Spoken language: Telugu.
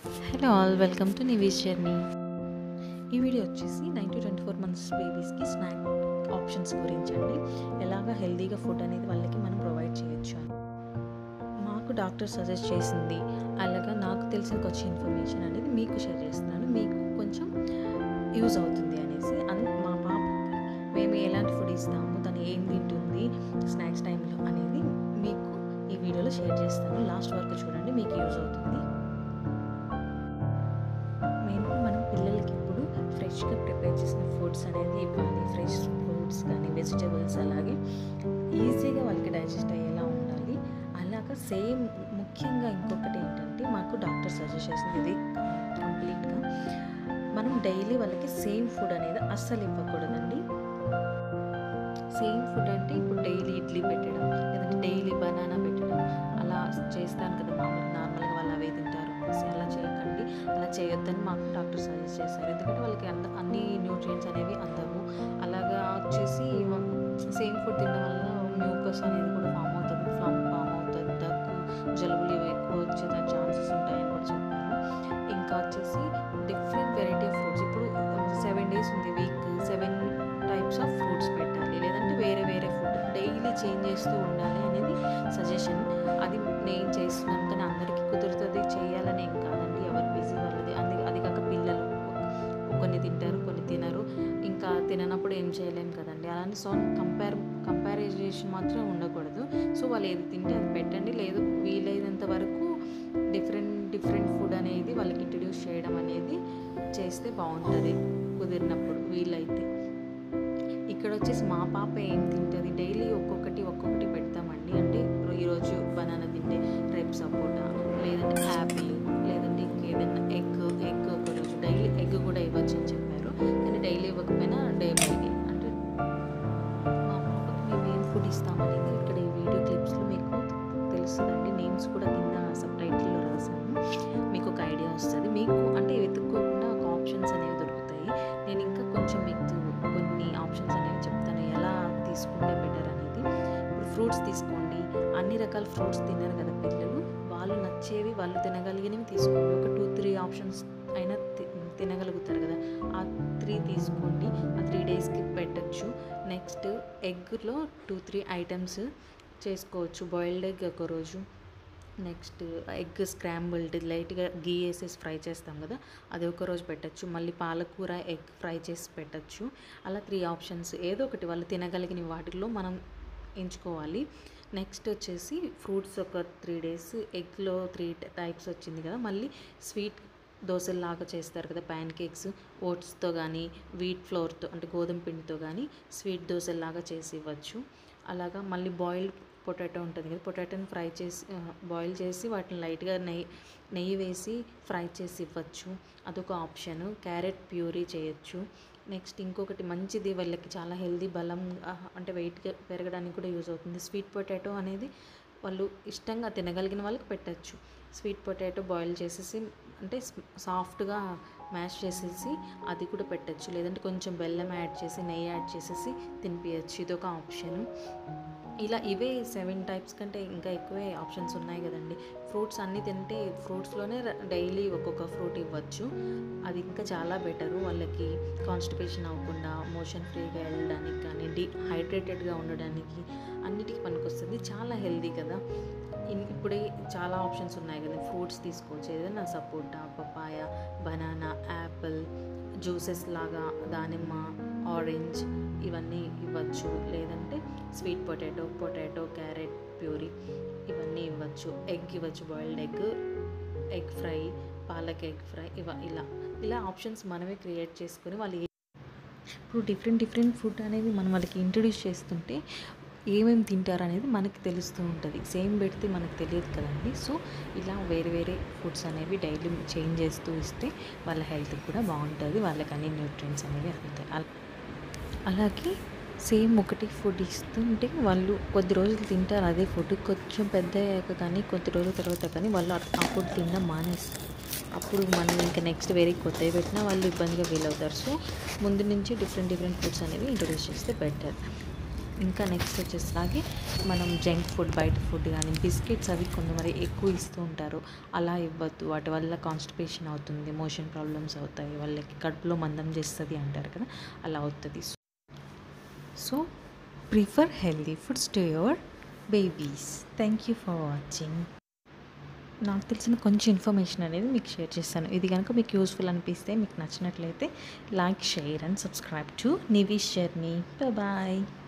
hello all welcome to Nivi's journey ఈ వీడియో వచ్చేసి nine to twenty four months బేబీస్కి స్నాక్ ఆప్షన్స్ గురించి అండి ఎలాగ హెల్తీగా ఫుడ్ అనేది వాళ్ళకి మనం ప్రొవైడ్ చేయొచ్చు అని మాకు డాక్టర్ సజెస్ట్ చేసింది అలాగా నాకు తెలిసిన కొంచెం ఇన్ఫర్మేషన్ అనేది మీకు షేర్ చేస్తున్నాను మీకు కొంచెం యూజ్ అవుతుంది అనేసి అన్ మా పాప మేము ఎలాంటి ఫుడ్ ఇస్తాము తను ఏం తింటుంది స్నాక్స్ టైంలో అనేది మీకు ఈ వీడియోలో షేర్ చేస్తాను లాస్ట్ వరకు చూడండి మీకు యూజ్ అవుతుంది మెయిన్గా మనం పిల్లలకి ఇప్పుడు ఫ్రెష్గా ప్రిపేర్ చేసిన ఫుడ్స్ అనేది ఇవ్వాలి ఫ్రెష్ ఫ్రూట్స్ కానీ వెజిటబుల్స్ అలాగే ఈజీగా వాళ్ళకి డైజెస్ట్ అయ్యేలా ఉండాలి అలాగా సేమ్ ముఖ్యంగా ఇంకొకటి ఏంటంటే మాకు డాక్టర్ సజెస్ట్ చేసింది ఇది కంప్లీట్గా మనం డైలీ వాళ్ళకి సేమ్ ఫుడ్ అనేది అస్సలు ఇవ్వకూడదండి సేమ్ ఫుడ్ అంటే ఇప్పుడు డైలీ ఇడ్లీ పెట్టడం లేదంటే డైలీ బనానా పెట్టడం అలా చేస్తాను కదా మామూలుగా నార్మల్గా వాళ్ళు అవే తింటారు అనేసి అలా చేయకండి అలా చేయొద్దని మాకు డాక్టర్ సజెస్ట్ చేశారు ఎందుకంటే వాళ్ళకి అంద అన్ని న్యూట్రియంట్స్ అనేవి అందవు అలాగా వచ్చేసి సేమ్ ఫుడ్ తినడం వల్ల మ్యూకస్ అనేది కూడా ఫామ్ అవుతుంది ఫ్లమ్ ఫామ్ అవుతుంది దగ్గు జలుబులు ఇవి ఎక్కువ వచ్చేదాని ఛాన్సెస్ ఉంటాయని కూడా చెప్పారు ఇంకా వచ్చేసి డిఫరెంట్ వెరైటీ ఆఫ్ ఫ్రూట్స్ ఇప్పుడు సెవెన్ డేస్ ఉంది week seven types of fruits పెట్టాలి లేదంటే వేరే వేరే ఫుడ్ డైలీ చేంజ్ చేస్తూ ఉండాలి అనేది సజెషన్ అది నేను చేస్తున్నాను కానీ అందరికీ కుదురుతుంది చేయాలని ఏం కాదండి ఎవరు బిజీ వాళ్ళది అది అది కాక పిల్లలు కొన్ని తింటారు కొన్ని తినరు ఇంకా తిననప్పుడు ఏం చేయలేం కదండి అలానే సో కంపేర్ కంపారిజేషన్ మాత్రం ఉండకూడదు సో వాళ్ళు ఏది తింటే అది పెట్టండి లేదు వీలైనంత వరకు డిఫరెంట్ డిఫరెంట్ ఫుడ్ అనేది వాళ్ళకి ఇంట్రడ్యూస్ చేయడం అనేది చేస్తే బాగుంటుంది కుదిరినప్పుడు వీలైతే ఇక్కడ వచ్చేసి మా పాప ఏం తింటుంది డైలీ ఒక్కొక్కటి ఒక్కొక్కటి పెడతామండి అంటే ఈరోజు బనానా తింటే రేపు సపోటా లేదంటే యాపిల్ లేదంటే ఇంకేదైనా ఎగ్ ఎగ్ ఒక రోజు డైలీ ఎగ్ కూడా ఇవ్వచ్చు అని చెప్పారు కానీ డైలీ ఇవ్వకపోయినా డే బై డే అంటే మా పాపకి మేము ఏం ఫుడ్ ఇస్తామనేది ఇక్కడ ఈ వీడియో క్లిప్స్లో మీకు తెలుస్తుందండి నేమ్స్ కూడా కింద సబ్ టైటిల్లో రాశాను మీకు ఒక ఐడియా వస్తుంది మీకు అంటే వెతుక్కోకుండా ఒక ఆప్షన్స్ అనేవి దొరుకుతాయి నేను ఇంకా కొంచెం మీకు కొన్ని ఆప్షన్స్ అనేవి చెప్తాను ఎలా తీసుకుంటే బెటర్ అనేది ఇప్పుడు ఫ్రూట్స్ తీసుకోండి అన్ని రకాల ఫ్రూట్స్ తినరు కదా పిల్లలు వాళ్ళు నచ్చేవి వాళ్ళు తినగలిగినవి తీసుకోండి ఒక టూ త్రీ ఆప్షన్స్ అయినా తి- తినగలుగుతారు కదా ఆ త్రీ తీసుకోండి ఆ త్రీ డేస్కి పెట్టచ్చు నెక్స్ట్ ఎగ్లో టూ త్రీ ఐటమ్స్ చేసుకోవచ్చు బాయిల్డ్ ఎగ్ ఒక రోజు నెక్స్ట్ ఎగ్ స్క్రాంబుల్డ్ లైట్గా గీ వేసేసి ఫ్రై చేస్తాం కదా అది ఒక రోజు పెట్టచ్చు మళ్ళీ పాలకూర ఎగ్ ఫ్రై చేసి పెట్టచ్చు అలా త్రీ ఆప్షన్స్ ఏదో ఒకటి వాళ్ళు తినగలిగిన వాటిల్లో మనం ఎంచుకోవాలి నెక్స్ట్ వచ్చేసి ఫ్రూట్స్ ఒక త్రీ డేస్ ఎగ్లో త్రీ టైప్స్ వచ్చింది కదా మళ్ళీ స్వీట్ దోశల్లాగా చేస్తారు కదా ప్యాన్ కేక్స్ ఓట్స్తో కానీ వీట్ ఫ్లోర్తో అంటే గోధుమ పిండితో కానీ స్వీట్ దోశల్లాగా చేసి ఇవ్వచ్చు అలాగా మళ్ళీ బాయిల్డ్ పొటాటో ఉంటుంది కదా పొటాటోని ఫ్రై చేసి బాయిల్ చేసి వాటిని లైట్గా నెయ్యి నెయ్యి వేసి ఫ్రై చేసి ఇవ్వచ్చు అదొక ఆప్షన్ క్యారెట్ ప్యూరీ చేయొచ్చు నెక్స్ట్ ఇంకొకటి మంచిది వాళ్ళకి చాలా హెల్దీ బలం ఆ, అంటే వెయిట్ పెరగడానికి కూడా యూజ్ అవుతుంది స్వీట్ పొటాటో అనేది వాళ్ళు ఇష్టంగా తినగలిగిన వాళ్ళకి పెట్టచ్చు స్వీట్ పొటాటో బాయిల్ చేసేసి అంటే సాఫ్ట్గా మ్యాష్ చేసేసి అది కూడా పెట్టచ్చు లేదంటే కొంచెం బెల్లం యాడ్ చేసి నెయ్యి యాడ్ చేసేసి తినిపించచ్చు ఇదొక ఆప్షన్ ఇలా ఇవే సెవెన్ టైప్స్ కంటే ఇంకా ఎక్కువే ఆప్షన్స్ ఉన్నాయి కదండి ఫ్రూట్స్ అన్నీ తింటే ఫ్రూట్స్లోనే డైలీ ఒక్కొక్క ఫ్రూట్ ఇవ్వచ్చు అది ఇంకా చాలా బెటరు వాళ్ళకి కాన్స్టిపేషన్ అవ్వకుండా మోషన్ ఫ్రీగా వెళ్ళడానికి కానీ డిహైడ్రేటెడ్గా ఉండడానికి అన్నిటికీ పనికొస్తుంది చాలా హెల్దీ కదా ఇన్- ఇప్పుడే చాలా ఆప్షన్స్ ఉన్నాయి కదా ఫ్రూట్స్ తీసుకోవచ్చు ఏదైనా sapota papaya banana apple juices లాగా దానిమ్మ ఆరెంజ్ ఇవన్నీ ఇవ్వచ్చు లేదంటే sweet potato potato carrot puree ఇవన్నీ ఇవ్వచ్చు ఎగ్ ఇవ్వచ్చు boiled egg egg fry palak egg fry ఇవ ఇలా ఇలా ఆప్షన్స్ మనమే క్రియేట్ చేసుకొని వాళ్ళు ఏ- ఇప్పుడు డిఫరెంట్ డిఫరెంట్ ఫుడ్ అనేది మనం వాళ్ళకి ఇంట్రడ్యూస్ చేస్తుంటే ఏమేమి తింటారు అనేది మనకి తెలుస్తూ ఉంటుంది సేమ్ పెడితే మనకు తెలియదు కదండి సో ఇలా వేరే వేరే ఫుడ్స్ అనేవి డైలీ చేంజ్ చేస్తూ ఇస్తే వాళ్ళ హెల్త్ కూడా బాగుంటుంది వాళ్ళకి అన్ని న్యూట్రియంట్స్ అనేవి అందుతాయి అల- అలాగే సేమ్ ఒకటి ఫుడ్ ఇస్తుంటే వాళ్ళు కొద్ది రోజులు తింటారు అదే ఫుడ్ కొంచెం పెద్ద అయ్యాక కానీ కొద్ది రోజుల తర్వాత కానీ వాళ్ళు ఆ- ఆ ఫుడ్ తినడం మానేస్తారు అప్పుడు మనం ఇంకా నెక్స్ట్ వేరే కొత్తవి పెట్టినా వాళ్ళు ఇబ్బందిగా ఫీల్ అవుతారు సో ముందు నుంచి డిఫరెంట్ డిఫరెంట్ ఫుడ్స్ అనేవి ఇంట్రొడ్యూస్ చేస్తే బెటర్ ఇంకా నెక్స్ట్ వచ్చేసరికి మనం జంక్ ఫుడ్ బయట ఫుడ్ కానీ బిస్కెట్స్ అవి కొంతమంది ఎక్కువ ఇస్తూ ఉంటారు అలా ఇవ్వద్దు వాటి వల్ల కాన్స్టిపేషన్ అవుతుంది మోషన్ ప్రాబ్లమ్స్ అవుతాయి వాళ్ళకి కడుపులో మందం చేస్తుంది అంటారు కదా అలా అవుతుంది so prefer healthy foods to your babies thank you for watching నాకు తెలిసిన కొంచెం ఇన్ఫర్మేషన్ అనేది మీకు షేర్ చేస్తాను ఇది కనుక మీకు యూస్ఫుల్ అనిపిస్తే మీకు నచ్చినట్లయితే like share and subscribe to Nivi's journey bye